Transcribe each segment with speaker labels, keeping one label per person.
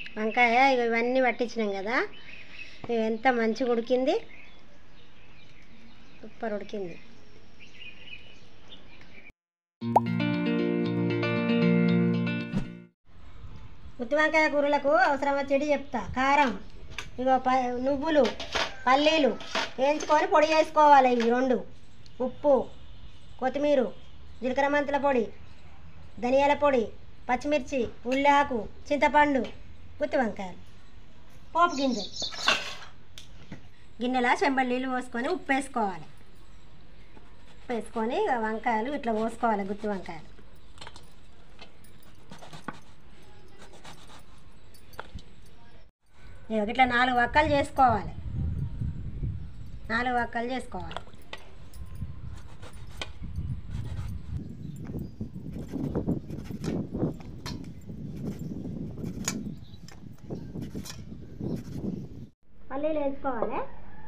Speaker 1: వంకాయ ఇగో ఇవన్నీ పట్టించినాం కదా ఇవి ఎంత మంచిగా ఉడికింది సూపర్ ఉడికింది గుత్తి వంకాయ కూరలకు అవసరం వచ్చేటి చెప్తా కారం ఇగో ప నువ్వులు పల్లీలు వేయించుకొని పొడి చేసుకోవాలి ఇవి రెండు ఉప్పు కొత్తిమీర జీలకర్ర మెంతుల పొడి ధనియాల పొడి పచ్చిమిర్చి ఉల్లాకు చింతపండు గుత్తి వంకాయలు పోపు గింజలు గిన్నెల చెంబడి నీళ్ళు పోసుకొని ఉప్పు వేసుకోవాలి ఉప్పు వేసుకొని ఇక వంకాయలు ఇట్లా పోసుకోవాలి గుత్తి వంకాయలు ఇక ఇట్లా నాలుగు వక్కలు చేసుకోవాలి నాలుగు వక్కలు చేసుకోవాలి పల్లీలు వేసుకోవాలి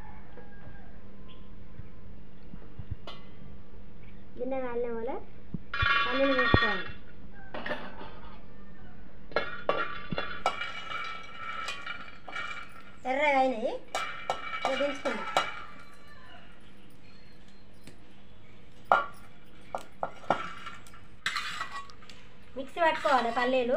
Speaker 1: గిన్నె కాలిన వాళ్ళ పల్లీలు వేసుకోవాలి ఎర్రగా అయినాయి ఇక దించుకుందాం మిక్సీ పట్టుకోవాలి పల్లీలు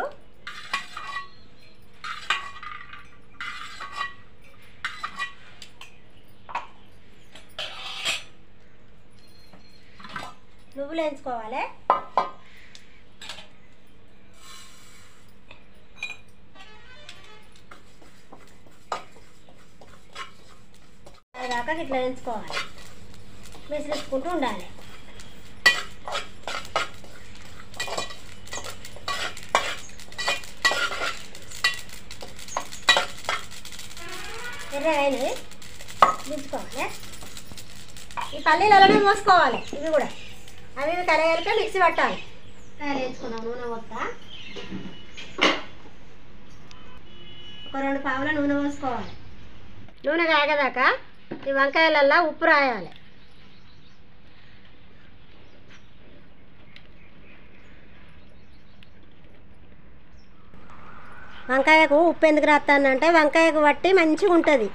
Speaker 1: నువ్వులు వేయించుకోవాలి దాకా ఇట్లా వేయించుకోవాలి విసిరించుకుంటూ ఉండాలి ఎర్రగా అయినవి దించుకోవాలి ఈ పల్లీలు అలానే మోసుకోవాలి ఇవి కూడా అవి ఇవి కలగలిపి మిక్సీ పట్టాలి కాయలు వేసుకున్నాం నూనె పోతా ఒక రెండు పావుల నూనె పోసుకోవాలి నూనె కాగదాకా ఈ వంకాయలల్లో ఉప్పు రాయాలి వంకాయకు ఉప్పు ఎందుకు రాస్తానంటే వంకాయకు పట్టి మంచిగా ఉంటుంది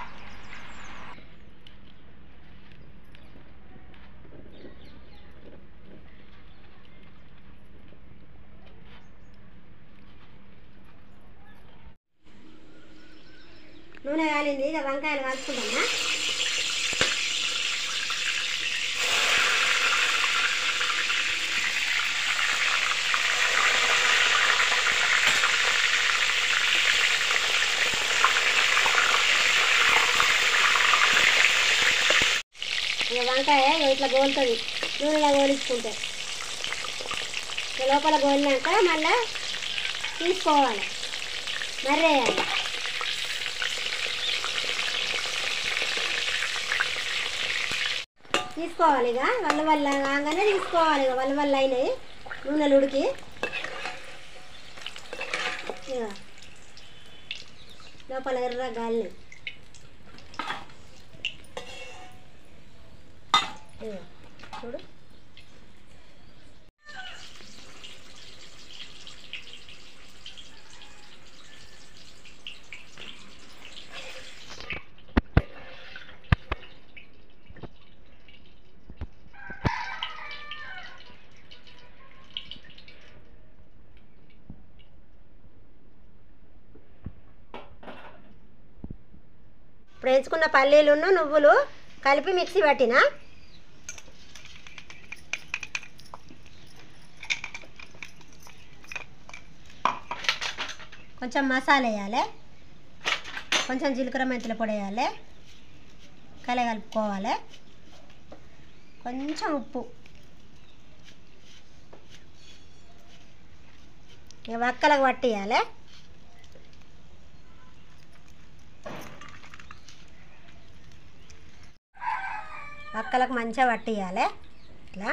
Speaker 1: నూనె కాలింది ఇక వంకాయలు కాల్చుకుంటామా ఇక వంకాయ ఇగో ఇట్లా గోలుతుంది నూనెలో గోలించుకుంటే ఇక లోపల గోలినాక మళ్ళా తీసుకోవాలి మర్రేయాలి తీసుకోవాలి ఇక వల్ల వల్ల కాగానే తీసుకోవాలి ఇక వల్ల వల్ల అయినాయి నూనెలు ఉడికి ఇక లోపల ఎర్ర గాలిని ఇక చూడు ఇప్పుడు వేసుకున్న పల్లీలును నువ్వులు కలిపి మిక్సీ పట్టిన కొంచెం మసాలా వేయాలి కొంచెం జీలకర్ర మెంతుల పొడి వేయాలి కల కలుపుకోవాలి కొంచెం ఉప్పు ఇక వక్కలకు పట్టియాలి వక్కలకు మంచిగా పట్టియాలి ఇట్లా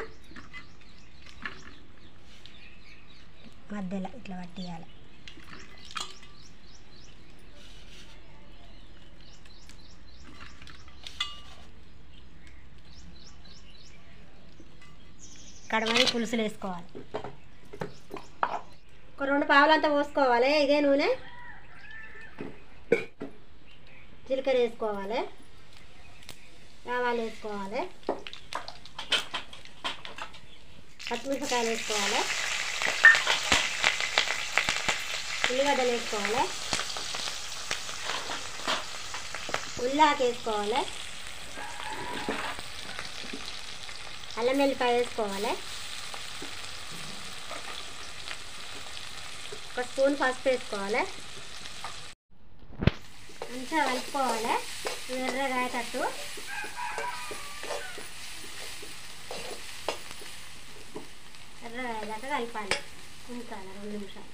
Speaker 1: మధ్యలో ఇట్లా పట్టియాలి కడమని పులుసులు వేసుకోవాలి ఒక రెండు పావులంతా పోసుకోవాలి ఇదే నూనె జీలకర్ర వేసుకోవాలి ఆవాలు వేసుకోవాలి పచ్చిమిరపకాయలు వేసుకోవాలి ఉల్లిగడ్డలు వేసుకోవాలి ఉల్లాకు వేసుకోవాలి అల్లం వెల్లిపాయ వేసుకోవాలి ఒక స్పూన్ పసుపు వేసుకోవాలి మంచిగా కలుపుకోవాలి ఎర్రగాయటట్టు ఎర్రగాయదాకా కలపాలి ఉంచాలి రెండు నిమిషాలు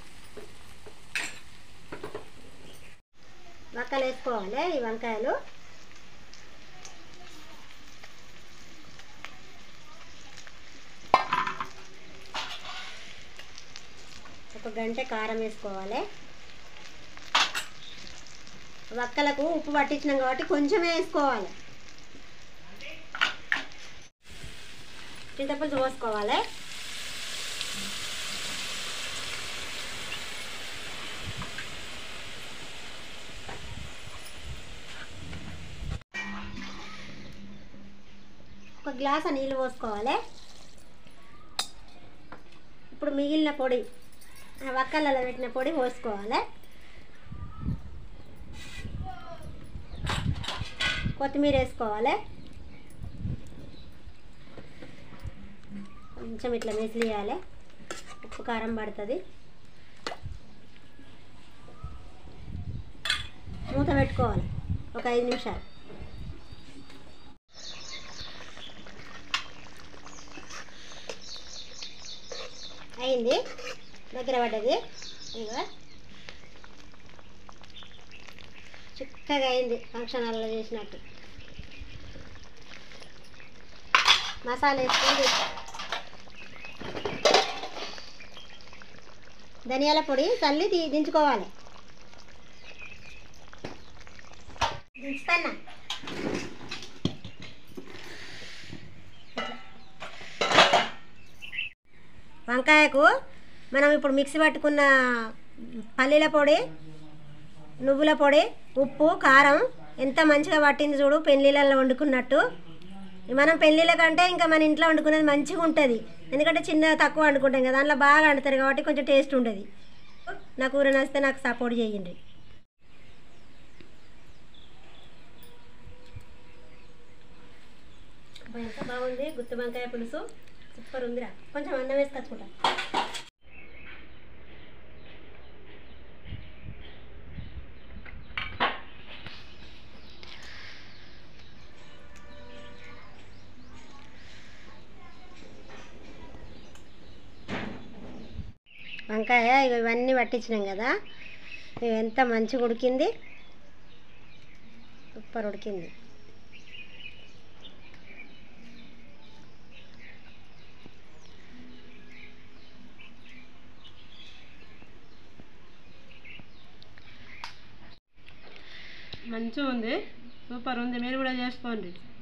Speaker 1: వక్కలు వేసుకోవాలి ఈ వంకాయలు ఒక గంట కారం వేసుకోవాలి వక్కలకు ఉప్పు పట్టించినాం కాబట్టి కొంచెమే వేసుకోవాలి చింతపులుసు పోసుకోవాలి ఒక గ్లాస్ నీళ్ళు పోసుకోవాలి ఇప్పుడు మిగిలిన పొడి ఆ వక్కలలో పెట్టిన పొడి పోసుకోవాలి కొత్తిమీర వేసుకోవాలి కొంచెం ఇట్లా మెసిలియాలి ఉప్పు కారం పడుతుంది మూత పెట్టుకోవాలి ఒక ఐదు నిమిషాలు అయింది దగ్గర పడ్డది ఇక చిక్కగా అయింది ఫంక్షన్ హాల్లో చేసినట్టు మసాలా వేసుకొని ధనియాల పొడి చల్లి తీ దించుకోవాలి దించుతానా వంకాయకు మనం ఇప్పుడు మిక్సీ పట్టుకున్న పల్లీల పొడి నువ్వుల పొడి ఉప్పు కారం ఎంత మంచిగా పట్టింది చూడు పెళ్ళిళ్ళల్లో వండుకున్నట్టు మనం పెళ్ళిళ్ళ కంటే ఇంకా మన ఇంట్లో వండుకునేది మంచిగా ఉంటుంది ఎందుకంటే చిన్న తక్కువ వండుకుంటాం కదా దాంట్లో బాగా వండుతారు కాబట్టి కొంచెం టేస్ట్ ఉంటుంది నా కూర నచ్చితే నాకు సపోర్ట్ చేయండి అబ్బా, ఎంత బాగుంది గుత్తి వంకాయ పులుసు సూపర్ ఉందిరా కొంచెం అన్నం వేసి కచ్చుకుంటా వంకాయ ఇగో ఇవన్నీ పట్టించినాం కదా ఇవి ఎంత మంచిగా ఉడికింది సూపర్ ఉడికింది
Speaker 2: మంచిగా ఉంది సూపర్ ఉంది మీరు కూడా చేసుకోండి